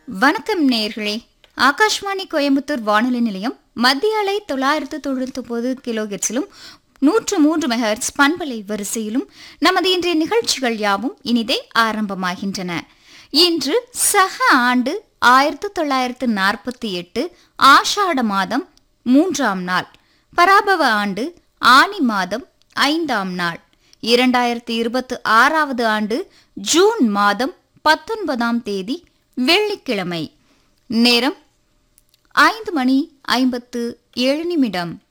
வணக்கம் நேயர்களே ஆகாஷ்வாணி கோயம்புத்தூர் வானொலி நிலையம் மத்திய அலை தொள்ளாயிரத்து தொண்ணூத்தி ஒன்பது கிலோஹெட்ஸிலும் நூற்று மூன்று மெகர்ஸ் பண்பலை வரிசையிலும் நமது இன்றைய நிகழ்ச்சிகள் யாவும் இனிதே ஆரம்பமாகின்றன இன்று சக ஆண்டு ஆயிரத்து தொள்ளாயிரத்து நாற்பத்தி எட்டு ஆஷாட மாதம் மூன்றாம் நாள் பராபவ ஆண்டு ஆனி மாதம் ஐந்தாம் நாள் இரண்டாயிரத்தி இருபத்தி ஆறாவது ஆண்டு ஜூன் மாதம் பத்தொன்பதாம் தேதி வெள்ளிக்கிழமை நேரம் ஐந்து மணி ஐம்பத்து ஏழு நிமிடம்